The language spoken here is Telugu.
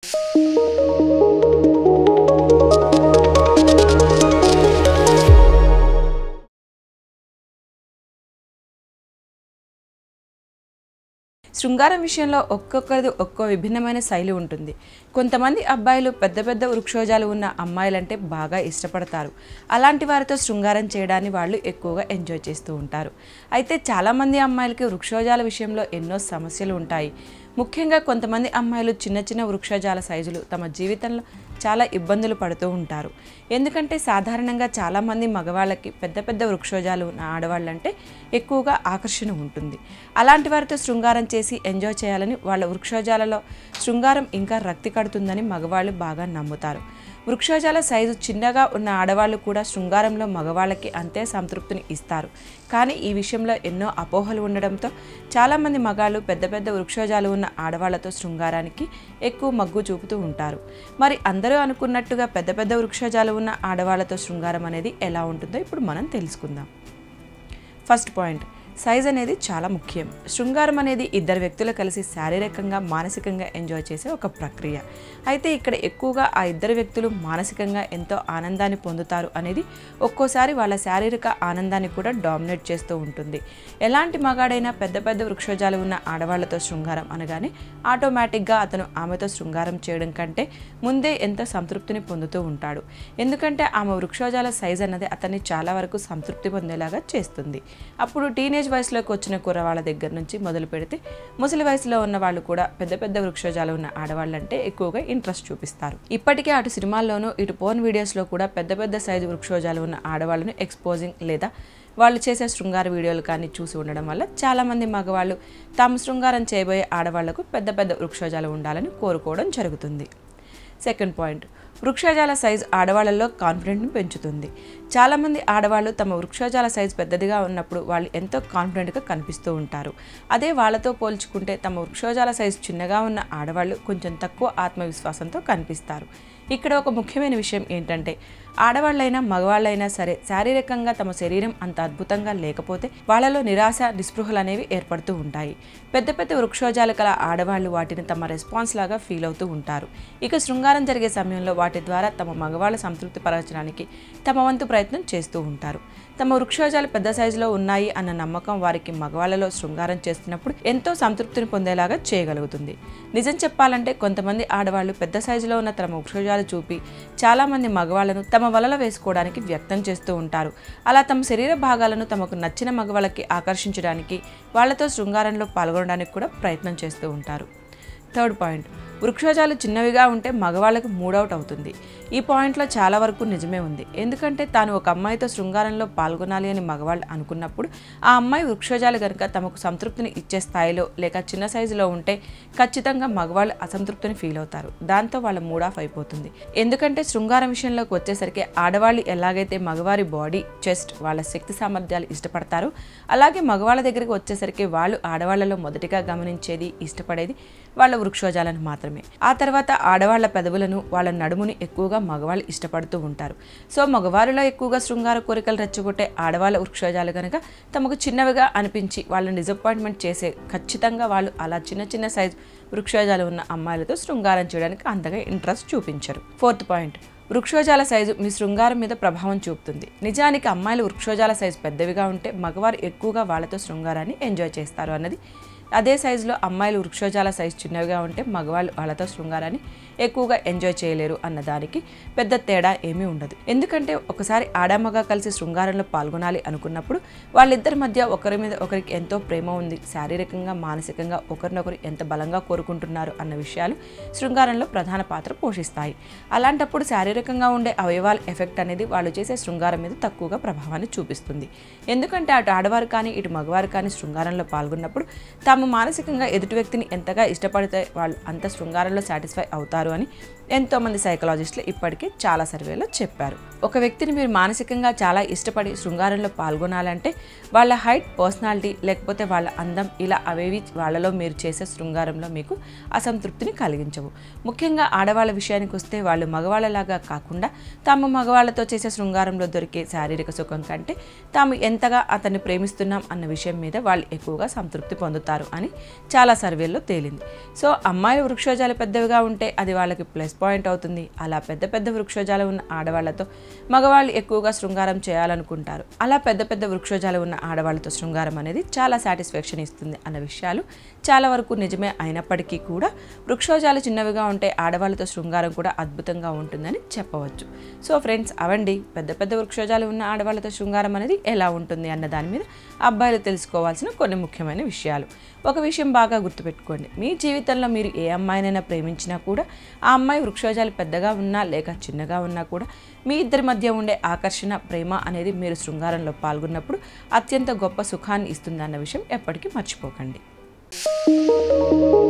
శృంగారం విషయంలో ఒక్కొక్కరిది ఒక్కో విభిన్నమైన శైలి ఉంటుంది కొంతమంది అబ్బాయిలు పెద్ద పెద్ద వృక్షోజాలు ఉన్న అమ్మాయిలంటే బాగా ఇష్టపడతారు అలాంటి వారితో శృంగారం చేయడాన్ని వాళ్ళు ఎక్కువగా ఎంజాయ్ చేస్తూ ఉంటారు అయితే చాలామంది అమ్మాయిలకి వృక్షోజాల విషయంలో ఎన్నో సమస్యలు ఉంటాయి ముఖ్యంగా కొంతమంది అమ్మాయిలు చిన్న చిన్న వృక్షజాల సైజులు తమ జీవితంలో చాలా ఇబ్బందులు పడుతూ ఉంటారు ఎందుకంటే సాధారణంగా చాలామంది మగవాళ్ళకి పెద్ద పెద్ద వృక్షోజాలు ఉన్న ఆడవాళ్ళంటే ఎక్కువగా ఆకర్షణ ఉంటుంది అలాంటి వారితో శృంగారం చేసి ఎంజాయ్ చేయాలని వాళ్ళ వృక్షోజాలలో శృంగారం ఇంకా రక్తి కడుతుందని మగవాళ్ళు బాగా నమ్ముతారు వృక్షోజాల సైజు చిన్నగా ఉన్న ఆడవాళ్ళు కూడా శృంగారంలో మగవాళ్ళకి అంతే సంతృప్తిని ఇస్తారు కానీ ఈ విషయంలో ఎన్నో అపోహలు ఉండడంతో చాలామంది మగాళ్ళు పెద్ద పెద్ద వృక్షోజాలు ఉన్న ఆడవాళ్లతో శృంగారానికి ఎక్కువ మగ్గు చూపుతూ ఉంటారు మరి అందరూ అనుకున్నట్టుగా పెద్ద పెద్ద వృక్షోజాలు ఉన్న ఆడవాళ్లతో శృంగారం అనేది ఎలా ఉంటుందో ఇప్పుడు మనం తెలుసుకుందాం ఫస్ట్ పాయింట్ సైజ్ అనేది చాలా ముఖ్యం శృంగారం అనేది ఇద్దరు వ్యక్తులు కలిసి శారీరకంగా మానసికంగా ఎంజాయ్ చేసే ఒక ప్రక్రియ అయితే ఇక్కడ ఎక్కువగా ఆ ఇద్దరు వ్యక్తులు మానసికంగా ఎంతో ఆనందాన్ని పొందుతారు అనేది ఒక్కోసారి వాళ్ళ శారీరక ఆనందాన్ని కూడా డామినేట్ చేస్తూ ఉంటుంది ఎలాంటి మగాడైనా పెద్ద పెద్ద వృక్షోజాలు ఉన్న ఆడవాళ్లతో శృంగారం అనగానే ఆటోమేటిక్గా అతను ఆమెతో శృంగారం చేయడం కంటే ముందే ఎంతో సంతృప్తిని పొందుతూ ఉంటాడు ఎందుకంటే ఆమె వృక్షోజాల సైజ్ అన్నది అతన్ని చాలా వరకు సంతృప్తి పొందేలాగా చేస్తుంది అప్పుడు టీనేజ్ వయసులోకి వచ్చిన కుర్రవాళ్ళ దగ్గర నుంచి మొదలు పెడితే ముసలి వయసులో ఉన్న వాళ్ళు కూడా పెద్ద పెద్ద వృక్షోజాలు ఉన్న ఆడవాళ్ళంటే ఎక్కువగా ఇంట్రెస్ట్ చూపిస్తారు ఇప్పటికే అటు సినిమాల్లోనూ ఇటు పోన్ వీడియోస్లో కూడా పెద్ద పెద్ద సైజు వృక్షోజాలు ఉన్న ఆడవాళ్ళను ఎక్స్పోజింగ్ లేదా వాళ్ళు చేసే శృంగార వీడియోలు కానీ చూసి ఉండడం వల్ల చాలామంది మగవాళ్ళు తాము శృంగారం చేయబోయే ఆడవాళ్లకు పెద్ద పెద్ద వృక్షోజాలు ఉండాలని కోరుకోవడం జరుగుతుంది సెకండ్ పాయింట్ వృక్షజాల సైజ్ ఆడవాళ్ళలో కాన్ఫిడెంట్ని పెంచుతుంది చాలామంది ఆడవాళ్ళు తమ వృక్షజాల సైజ్ పెద్దదిగా ఉన్నప్పుడు వాళ్ళు ఎంతో కాన్ఫిడెంట్గా కనిపిస్తూ ఉంటారు అదే వాళ్ళతో పోల్చుకుంటే తమ వృక్షజాల సైజ్ చిన్నగా ఉన్న ఆడవాళ్ళు కొంచెం తక్కువ ఆత్మవిశ్వాసంతో కనిపిస్తారు ఇక్కడ ఒక ముఖ్యమైన విషయం ఏంటంటే ఆడవాళ్ళైనా మగవాళ్ళైనా సరే శారీరకంగా తమ శరీరం అంత అద్భుతంగా లేకపోతే వాళ్ళలో నిరాశ నిస్పృహలు అనేవి ఏర్పడుతూ ఉంటాయి పెద్ద పెద్ద వృక్షోజాలు కల ఆడవాళ్ళు వాటిని తమ రెస్పాన్స్ లాగా ఫీల్ అవుతూ ఉంటారు ఇక శృంగారం జరిగే సమయంలో వాటి ద్వారా తమ మగవాళ్ళ సంతృప్తి పరచడానికి తమ వంతు ప్రయత్నం చేస్తూ ఉంటారు తమ వృక్షోజాలు పెద్ద సైజులో ఉన్నాయి అన్న నమ్మకం వారికి మగవాళ్ళలో శృంగారం చేస్తున్నప్పుడు ఎంతో సంతృప్తిని పొందేలాగా చేయగలుగుతుంది నిజం చెప్పాలంటే కొంతమంది ఆడవాళ్ళు పెద్ద సైజులో ఉన్న తమ వృక్షోజాలు చూపి చాలామంది మగవాళ్ళను తమ వలలో వేసుకోవడానికి వ్యక్తం చేస్తూ ఉంటారు అలా తమ శరీర భాగాలను తమకు నచ్చిన మగవాళ్ళకి ఆకర్షించడానికి వాళ్ళతో శృంగారంలో పాల్గొనడానికి కూడా ప్రయత్నం చేస్తూ ఉంటారు థర్డ్ పాయింట్ వృక్షోజాలు చిన్నవిగా ఉంటే మగవాళ్ళకు మూడౌట్ అవుతుంది ఈ పాయింట్లో చాలా వరకు నిజమే ఉంది ఎందుకంటే తాను ఒక అమ్మాయితో శృంగారంలో పాల్గొనాలి అని మగవాళ్ళు అనుకున్నప్పుడు ఆ అమ్మాయి వృక్షోజాలు కనుక తమకు సంతృప్తిని ఇచ్చే స్థాయిలో లేక చిన్న సైజులో ఉంటే ఖచ్చితంగా మగవాళ్ళు అసంతృప్తిని ఫీల్ అవుతారు దాంతో వాళ్ళ మూడ్ ఆఫ్ అయిపోతుంది ఎందుకంటే శృంగారం విషయంలోకి వచ్చేసరికి ఆడవాళ్ళు ఎలాగైతే మగవారి బాడీ చెస్ట్ వాళ్ళ శక్తి సామర్థ్యాలు ఇష్టపడతారో అలాగే మగవాళ్ళ దగ్గరికి వచ్చేసరికి వాళ్ళు ఆడవాళ్ళలో మొదటిగా గమనించేది ఇష్టపడేది వాళ్ళ వృక్షోజాలను మాత్రమే ఆ తర్వాత ఆడవాళ్ళ పెదవులను వాళ్ళ నడుముని ఎక్కువగా మగవాళ్ళు ఇష్టపడుతూ ఉంటారు సో మగవారిలో ఎక్కువగా శృంగార కోరికలు రెచ్చగొట్టే ఆడవాళ్ళ వృక్షోజాలు కనుక తమకు చిన్నవిగా అనిపించి వాళ్ళని డిసప్పాయింట్మెంట్ చేసే ఖచ్చితంగా వాళ్ళు అలా చిన్న చిన్న సైజ్ వృక్షోజాలు ఉన్న అమ్మాయిలతో శృంగారం చేయడానికి అంతగా ఇంట్రెస్ట్ చూపించరు ఫోర్త్ పాయింట్ వృక్షోజాల సైజు మీ శృంగారం మీద ప్రభావం చూపుతుంది నిజానికి అమ్మాయిలు వృక్షోజాల సైజు పెద్దవిగా ఉంటే మగవారు ఎక్కువగా వాళ్ళతో శృంగారాన్ని ఎంజాయ్ చేస్తారు అన్నది అదే సైజులో అమ్మాయిలు వృక్షోజాల సైజు చిన్నవిగా ఉంటే మగవాళ్ళు వాళ్ళతో శృంగారాన్ని ఎక్కువగా ఎంజాయ్ చేయలేరు అన్నదానికి పెద్ద తేడా ఏమీ ఉండదు ఎందుకంటే ఒకసారి ఆడామగా కలిసి శృంగారంలో పాల్గొనాలి అనుకున్నప్పుడు వాళ్ళిద్దరి మధ్య ఒకరి మీద ఒకరికి ఎంతో ప్రేమ ఉంది శారీరకంగా మానసికంగా ఒకరినొకరు ఎంత బలంగా కోరుకుంటున్నారు అన్న విషయాలు శృంగారంలో ప్రధాన పాత్ర పోషిస్తాయి అలాంటప్పుడు శారీరకంగా ఉండే అవయవాల ఎఫెక్ట్ అనేది వాళ్ళు చేసే శృంగారం మీద తక్కువగా ప్రభావాన్ని చూపిస్తుంది ఎందుకంటే అటు ఆడవారు కానీ ఇటు మగవారు కానీ శృంగారంలో పాల్గొన్నప్పుడు తాము మానసికంగా ఎదుటి వ్యక్తిని ఎంతగా ఇష్టపడితే వాళ్ళు అంత శృంగారంలో సాటిస్ఫై అవుతారు అని ఎంతోమంది సైకలాజిస్టులు ఇప్పటికే చాలా సర్వేలో చెప్పారు ఒక వ్యక్తిని మీరు మానసికంగా చాలా ఇష్టపడి శృంగారంలో పాల్గొనాలంటే వాళ్ళ హైట్ పర్సనాలిటీ లేకపోతే వాళ్ళ అందం ఇలా అవేవి వాళ్ళలో మీరు చేసే శృంగారంలో మీకు అసంతృప్తిని కలిగించవు ముఖ్యంగా ఆడవాళ్ళ విషయానికి వస్తే వాళ్ళు మగవాళ్ళలాగా కాకుండా తాము మగవాళ్ళతో చేసే శృంగారంలో దొరికే శారీరక సుఖం కంటే తాము ఎంతగా అతన్ని ప్రేమిస్తున్నాం అన్న విషయం మీద వాళ్ళు ఎక్కువగా సంతృప్తి పొందుతారు అని చాలా సర్వేల్లో తేలింది సో అమ్మాయి వృక్షోజాలు పెద్దవిగా ఉంటే అది వాళ్ళకి ప్లస్ పాయింట్ అవుతుంది అలా పెద్ద పెద్ద వృక్షోజాలు ఉన్న ఆడవాళ్లతో మగవాళ్ళు ఎక్కువగా శృంగారం చేయాలనుకుంటారు అలా పెద్ద పెద్ద వృక్షోజాలు ఉన్న ఆడవాళ్ళతో శృంగారం అనేది చాలా సాటిస్ఫాక్షన్ ఇస్తుంది అన్న విషయాలు చాలా వరకు నిజమే అయినప్పటికీ కూడా వృక్షోజాలు చిన్నవిగా ఉంటే ఆడవాళ్ళతో శృంగారం కూడా అద్భుతంగా ఉంటుందని చెప్పవచ్చు సో ఫ్రెండ్స్ అవండి పెద్ద పెద్ద వృక్షోజాలు ఉన్న ఆడవాళ్ళతో శృంగారం అనేది ఎలా ఉంటుంది అన్న దాని మీద అబ్బాయిలు తెలుసుకోవాల్సిన కొన్ని ముఖ్యమైన విషయాలు ఒక విషయం బాగా గుర్తుపెట్టుకోండి మీ జీవితంలో మీరు ఏ అమ్మాయినైనా ప్రేమించినా కూడా ఆ అమ్మాయి వృక్షోజాలు పెద్దగా ఉన్నా లేక చిన్నగా ఉన్నా కూడా మీ ఇద్దరి మధ్య ఉండే ఆకర్షణ ప్రేమ అనేది మీరు శృంగారంలో పాల్గొన్నప్పుడు అత్యంత గొప్ప సుఖాన్ని ఇస్తుంది అన్న విషయం ఎప్పటికీ మర్చిపోకండి